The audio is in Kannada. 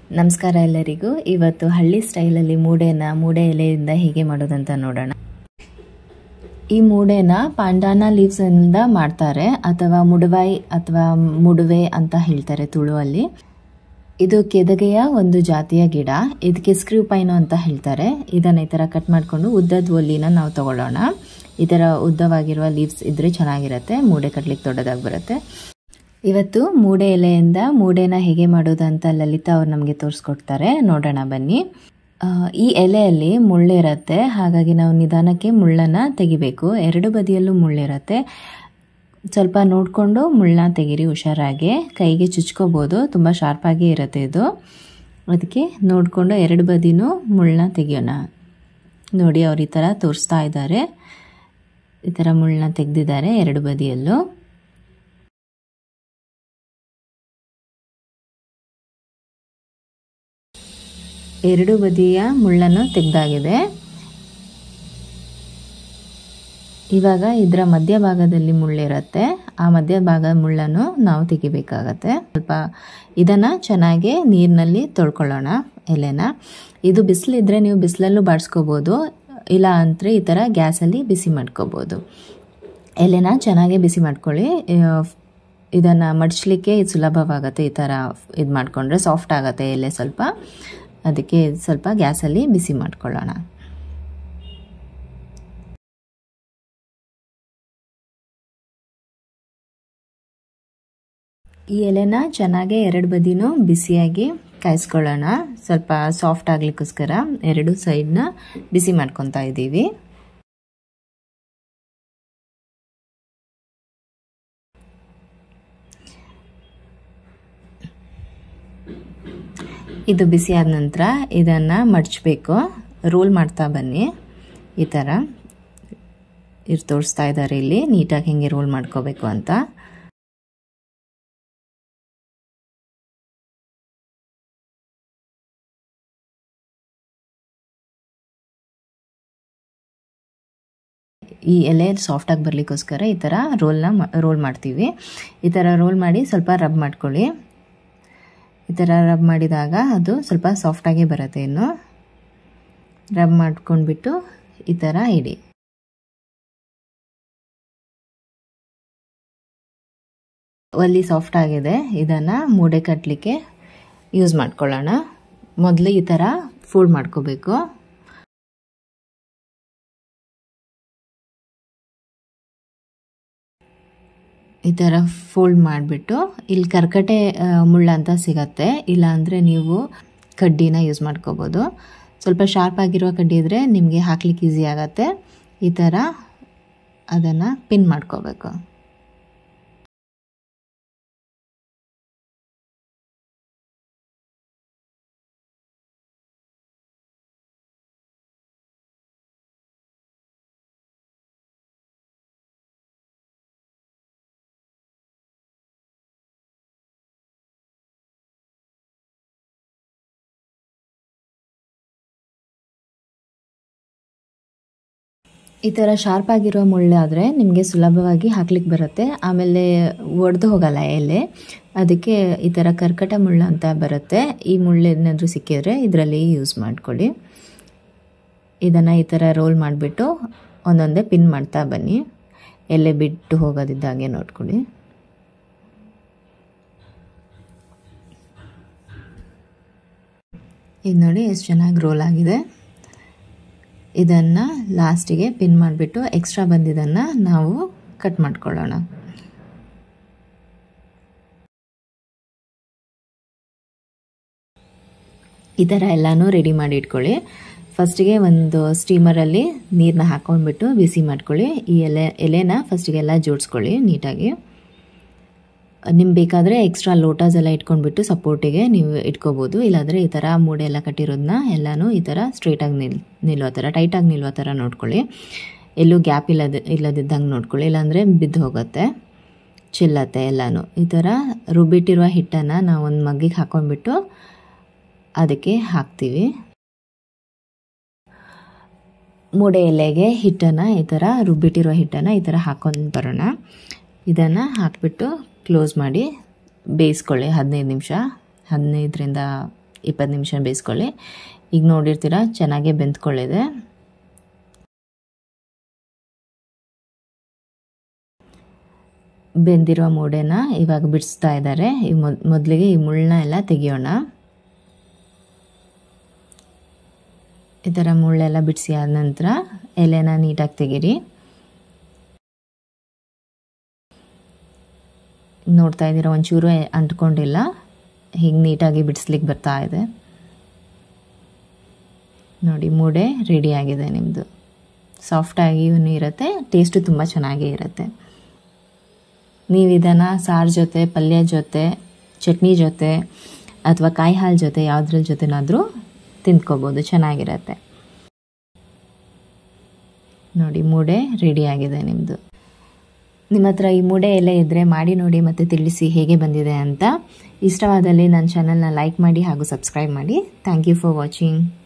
ನಮಸ್ಕಾರ ಎಲ್ಲರಿಗೂ ಇವತ್ತು ಹಳ್ಳಿ ಸ್ಟೈಲಲ್ಲಿ ಮೂಡೆನ ಮೂಡೆ ಎಲೆಯಿಂದ ಹೇಗೆ ಮಾಡೋದಂತ ನೋಡೋಣ ಈ ಮೂಡೆನ ಪಾಂಡಾನ ಲೀವ್ಸಿಂದ ಮಾಡ್ತಾರೆ ಅಥವಾ ಮುಡುವಾಯಿ ಅಥವಾ ಮುಡುವೆ ಅಂತ ಹೇಳ್ತಾರೆ ತುಳುವಲ್ಲಿ ಇದು ಕೆದಗೆಯ ಒಂದು ಜಾತಿಯ ಗಿಡ ಇದಕ್ಕೆ ಸ್ಕ್ರೂ ಪೈನು ಅಂತ ಹೇಳ್ತಾರೆ ಇದನ್ನು ಈ ಥರ ಕಟ್ ಮಾಡಿಕೊಂಡು ಉದ್ದದ ಒಲ್ಲಿನ ನಾವು ತಗೊಳ್ಳೋಣ ಈ ಥರ ಉದ್ದವಾಗಿರುವ ಲೀವ್ಸ್ ಇದ್ರೆ ಚೆನ್ನಾಗಿರುತ್ತೆ ಮೂಡೆ ಕಟ್ಲಿಕ್ಕೆ ದೊಡ್ಡದಾಗಿ ಬರುತ್ತೆ ಇವತ್ತು ಮೂಡೆ ಎಲೆಯಿಂದ ಮೂಡೆನ ಹೇಗೆ ಮಾಡೋದು ಅಂತ ಲಲಿತಾ ಅವ್ರು ನಮಗೆ ತೋರಿಸ್ಕೊಡ್ತಾರೆ ನೋಡೋಣ ಬನ್ನಿ ಆ, ಈ ಎಲೆಯಲ್ಲಿ ಮುಳ್ಳಿರುತ್ತೆ ಹಾಗಾಗಿ ನಾವು ನಿಧಾನಕ್ಕೆ ಮುಳ್ಳನ್ನು ತೆಗಿಬೇಕು ಎರಡು ಬದಿಯಲ್ಲೂ ಮುಳ್ಳಿರುತ್ತೆ ಸ್ವಲ್ಪ ನೋಡಿಕೊಂಡು ಮುಳ್ಳನ್ನ ತೆಗೀರಿ ಹುಷಾರಾಗಿ ಕೈಗೆ ಚುಚ್ಕೋಬೋದು ತುಂಬ ಶಾರ್ಪಾಗಿ ಇರುತ್ತೆ ಇದು ಅದಕ್ಕೆ ನೋಡಿಕೊಂಡು ಎರಡು ಬದಿನೂ ಮುಳ್ಳನ್ನ ತೆಗಿಯೋಣ ನೋಡಿ ಅವ್ರು ಈ ಥರ ತೋರಿಸ್ತಾ ಇದ್ದಾರೆ ಈ ಥರ ಮುಳ್ಳನ್ನ ತೆಗೆದಿದ್ದಾರೆ ಎರಡು ಬದಿಯಲ್ಲೂ ಎರಡು ಬದಿಯ ಮುಳ್ಳನ್ನು ತೆಗೆದಾಗಿದೆ ಇವಾಗ ಇದರ ಮಧ್ಯಭಾಗದಲ್ಲಿ ಮುಳ್ಳಿರುತ್ತೆ ಆ ಮಧ್ಯಭಾಗದ ಮುಳ್ಳನ್ನು ನಾವು ತೆಗಿಬೇಕಾಗತ್ತೆ ಸ್ವಲ್ಪ ಇದನ್ನು ಚೆನ್ನಾಗಿ ನೀರಿನಲ್ಲಿ ತೊಳ್ಕೊಳ್ಳೋಣ ಎಲೆನ ಇದು ಬಿಸಿಲಿದ್ರೆ ನೀವು ಬಿಸಿಲಲ್ಲೂ ಬಾಡಿಸ್ಕೋಬೋದು ಇಲ್ಲ ಅಂದರೆ ಈ ಥರ ಗ್ಯಾಸಲ್ಲಿ ಬಿಸಿ ಮಾಡ್ಕೋಬೋದು ಎಲೆನ ಚೆನ್ನಾಗಿ ಬಿಸಿ ಮಾಡ್ಕೊಳ್ಳಿ ಇದನ್ನು ಮಡಚಲಿಕ್ಕೆ ಇದು ಸುಲಭವಾಗುತ್ತೆ ಈ ಥರ ಇದು ಮಾಡಿಕೊಂಡ್ರೆ ಸಾಫ್ಟ್ ಆಗುತ್ತೆ ಎಲೆ ಸ್ವಲ್ಪ ಅದಕ್ಕೆ ಸ್ವಲ್ಪ ಗ್ಯಾಸಲ್ಲಿ ಬಿಸಿ ಮಾಡ್ಕೊಳ್ಳೋಣ ಈ ಎಲೆನ ಚೆನ್ನಾಗಿ ಎರಡು ಬದಿನೂ ಬಿಸಿಯಾಗಿ ಕಾಯಿಸ್ಕೊಳ್ಳೋಣ ಸ್ವಲ್ಪ ಸಾಫ್ಟ್ ಆಗ್ಲಿಕ್ಕೋಸ್ಕರ ಎರಡು ಸೈಡ್ನ ಬಿಸಿ ಮಾಡ್ಕೊತಾ ಇದ್ದೀವಿ ಇದು ಬಿಸಿ ಆದ ನಂತರ ಇದನ್ನು ಮಡಚಬೇಕು ರೋಲ್ ಮಾಡ್ತಾ ಬನ್ನಿ ಈ ಥರ ಇರ್ ತೋರಿಸ್ತಾ ಇದ್ದಾರೆ ಇಲ್ಲಿ ನೀಟಾಗಿ ಹೆಂಗೆ ರೋಲ್ ಮಾಡ್ಕೋಬೇಕು ಅಂತ ಈ ಎಲೆ ಸಾಫ್ಟಾಗಿ ಬರಲಿಕ್ಕೋಸ್ಕರ ಈ ಥರ ರೋಲ್ನ ರೋಲ್ ಮಾಡ್ತೀವಿ ಈ ಥರ ರೋಲ್ ಮಾಡಿ ಸ್ವಲ್ಪ ರಬ್ ಮಾಡ್ಕೊಳ್ಳಿ ಈ ಥರ ರಬ್ ಮಾಡಿದಾಗ ಅದು ಸ್ವಲ್ಪ ಸಾಫ್ಟಾಗಿ ಬರುತ್ತೆ ಇನ್ನು ರಬ್ ಮಾಡ್ಕೊಂಡ್ಬಿಟ್ಟು ಈ ಥರ ಇಡಿ ಒಲ್ಲಿ ಸಾಫ್ಟ್ ಆಗಿದೆ ಇದನ್ನು ಮೂಡೆ ಕಟ್ಟಲಿಕ್ಕೆ ಯೂಸ್ ಮಾಡ್ಕೊಳ್ಳೋಣ ಮೊದಲು ಈ ಥರ ಫೋಲ್ಡ್ ಮಾಡ್ಕೋಬೇಕು ಈ ಥರ ಫೋಲ್ಡ್ ಮಾಡಿಬಿಟ್ಟು ಇಲ್ಲಿ ಕರ್ಕಟೆ ಮುಳ್ಳ ಅಂತ ಸಿಗತ್ತೆ ಇಲ್ಲಾಂದರೆ ನೀವು ಕಡ್ಡಿನ ಯೂಸ್ ಮಾಡ್ಕೋಬೋದು ಸ್ವಲ್ಪ ಶಾರ್ಪ್ ಆಗಿರುವ ಕಡ್ಡಿ ಇದ್ದರೆ ನಿಮಗೆ ಹಾಕ್ಲಿಕ್ಕೆ ಈಸಿ ಆಗುತ್ತೆ ಈ ಥರ ಅದನ್ನು ಪಿನ್ ಮಾಡ್ಕೋಬೇಕು ಈ ಥರ ಶಾರ್ಪ್ ಆಗಿರೋ ಮುಳ್ಳಾದರೆ ನಿಮಗೆ ಸುಲಭವಾಗಿ ಹಾಕ್ಲಿಕ್ಕೆ ಬರುತ್ತೆ ಆಮೇಲೆ ಒಡೆದು ಹೋಗಲ್ಲ ಎಲೆ ಅದಕ್ಕೆ ಈ ಥರ ಕರ್ಕಟ ಮುಳ್ಳು ಅಂತ ಬರುತ್ತೆ ಈ ಮುಳ್ಳು ಏನಾದರೂ ಸಿಕ್ಕಿದ್ರೆ ಇದರಲ್ಲಿ ಯೂಸ್ ಮಾಡ್ಕೊಳ್ಳಿ ಇದನ್ನು ಈ ಥರ ರೋಲ್ ಮಾಡಿಬಿಟ್ಟು ಒಂದೊಂದೇ ಪಿನ್ ಮಾಡ್ತಾ ಬನ್ನಿ ಎಲೆ ಬಿಟ್ಟು ಹೋಗೋದಿದ್ದಾಗೆ ನೋಡ್ಕೊಳ್ಳಿ ಇದು ನೋಡಿ ಎಷ್ಟು ಚೆನ್ನಾಗಿ ರೋಲ್ ಆಗಿದೆ ಇದನ್ನು ಲಾಸ್ಟಿಗೆ ಪಿನ್ ಮಾಡಿಬಿಟ್ಟು ಎಕ್ಸ್ಟ್ರಾ ಬಂದಿದ್ದನ್ನು ನಾವು ಕಟ್ ಮಾಡ್ಕೊಳ್ಳೋಣ ಈ ಥರ ಎಲ್ಲನೂ ರೆಡಿ ಮಾಡಿ ಇಟ್ಕೊಳ್ಳಿ ಫಸ್ಟಿಗೆ ಒಂದು ಸ್ಟೀಮರಲ್ಲಿ ನೀರನ್ನ ಹಾಕೊಂಡ್ಬಿಟ್ಟು ಬಿಸಿ ಮಾಡ್ಕೊಳ್ಳಿ ಈ ಎಲೆ ಎಲೆನ ಫಸ್ಟಿಗೆ ಎಲ್ಲ ಜೋಡಿಸ್ಕೊಳ್ಳಿ ನೀಟಾಗಿ ನಿಮ್ಗೆ ಬೇಕಾದರೆ ಎಕ್ಸ್ಟ್ರಾ ಲೋಟಾಸ್ ಎಲ್ಲ ಇಟ್ಕೊಂಡ್ಬಿಟ್ಟು ಸಪೋರ್ಟಿಗೆ ನೀವು ಇಟ್ಕೋಬೋದು ಇಲ್ಲಾಂದರೆ ಈ ಥರ ಮೂಡೆ ಎಲ್ಲ ಕಟ್ಟಿರೋದನ್ನ ಎಲ್ಲನೂ ಈ ಥರ ಸ್ಟ್ರೈಟಾಗಿ ನಿಲ್ ನಿಲ್ಲೋ ಥರ ಟೈಟಾಗಿ ನಿಲ್ಲೋ ಥರ ನೋಡ್ಕೊಳ್ಳಿ ಎಲ್ಲೂ ಗ್ಯಾಪ್ ಇಲ್ಲದ ಇಲ್ಲದಿದ್ದಂಗೆ ನೋಡ್ಕೊಳ್ಳಿ ಇಲ್ಲಾಂದರೆ ಬಿದ್ದು ಹೋಗುತ್ತೆ ಚಿಲ್ಲತ್ತೆ ಎಲ್ಲನೂ ಈ ಥರ ರುಬ್ಬಿಟ್ಟಿರುವ ಹಿಟ್ಟನ್ನು ನಾವು ಒಂದು ಮಗ್ಗಿಗೆ ಹಾಕೊಂಡ್ಬಿಟ್ಟು ಅದಕ್ಕೆ ಹಾಕ್ತೀವಿ ಮೂಡೆ ಎಲೆಗೆ ಹಿಟ್ಟನ್ನು ಈ ಥರ ರುಬ್ಬಿಟ್ಟಿರೋ ಹಿಟ್ಟನ್ನು ಈ ಥರ ಹಾಕೊಂಡು ಬರೋಣ ಇದನ್ನು ಹಾಕ್ಬಿಟ್ಟು ಕ್ಲೋಸ್ ಮಾಡಿ ಬೇಯಿಸ್ಕೊಳ್ಳಿ ಹದಿನೈದು ನಿಮಿಷ ಹದಿನೈದರಿಂದ ಇಪ್ಪತ್ತು ನಿಮಿಷ ಬೇಯಿಸ್ಕೊಳ್ಳಿ ಈಗ ನೋಡಿರ್ತೀರ ಚೆನ್ನಾಗೇ ಬೆಂದ್ಕೊಳ್ಳಿದೆ ಬೆಂದಿರೋ ಮೂಡೆನ ಇವಾಗ ಬಿಡಿಸ್ತಾ ಇದ್ದಾರೆ ಈ ಮೊದಲಿಗೆ ಈ ಮುಳ್ಳನ್ನ ಎಲ್ಲ ತೆಗಿಯೋಣ ಈ ಥರ ಮುಳ್ಳೆಲ್ಲ ಬಿಡಿಸಿ ಆದ ನಂತರ ಎಲೆನ ನೀಟಾಗಿ ತೆಗೀರಿ ನೋಡ್ತಾ ಇದ್ದೀರಾ ಒಂಚೂರು ಅಂಟ್ಕೊಂಡಿಲ್ಲ ಹೀಗೆ ನೀಟಾಗಿ ಬಿಡಿಸ್ಲಿಕ್ಕೆ ಬರ್ತಾ ಇದೆ ನೋಡಿ ಮೂಡೆ ರೆಡಿ ಆಗಿದೆ ನಿಮ್ಮದು ಸಾಫ್ಟಾಗಿಯೂ ಇರುತ್ತೆ ಟೇಸ್ಟು ತುಂಬ ಚೆನ್ನಾಗೇ ಇರುತ್ತೆ ನೀವು ಇದನ್ನು ಸಾರು ಜೊತೆ ಪಲ್ಯ ಜೊತೆ ಚಟ್ನಿ ಜೊತೆ ಅಥವಾ ಕಾಯಿ ಹಾಲು ಜೊತೆ ಯಾವುದ್ರ ಜೊತೆನಾದರೂ ತಿಂದ್ಕೋಬೋದು ಚೆನ್ನಾಗಿರತ್ತೆ ನೋಡಿ ಮೂಡೆ ರೆಡಿ ಆಗಿದೆ ನಿಮ್ಮದು ನಿಮ್ಮ ಹತ್ರ ಈ ಮೂಡೆ ಎಲೆ ಇದ್ದರೆ ಮಾಡಿ ನೋಡಿ ಮತ್ತು ತಿಳಿಸಿ ಹೇಗೆ ಬಂದಿದೆ ಅಂತ ಇಷ್ಟವಾದಲ್ಲಿ ನನ್ನ ಚಾನಲ್ನ ಲೈಕ್ ಮಾಡಿ ಹಾಗೂ ಸಬ್ಸ್ಕ್ರೈಬ್ ಮಾಡಿ ಥ್ಯಾಂಕ್ ಯು ಫಾರ್ ವಾಚಿಂಗ್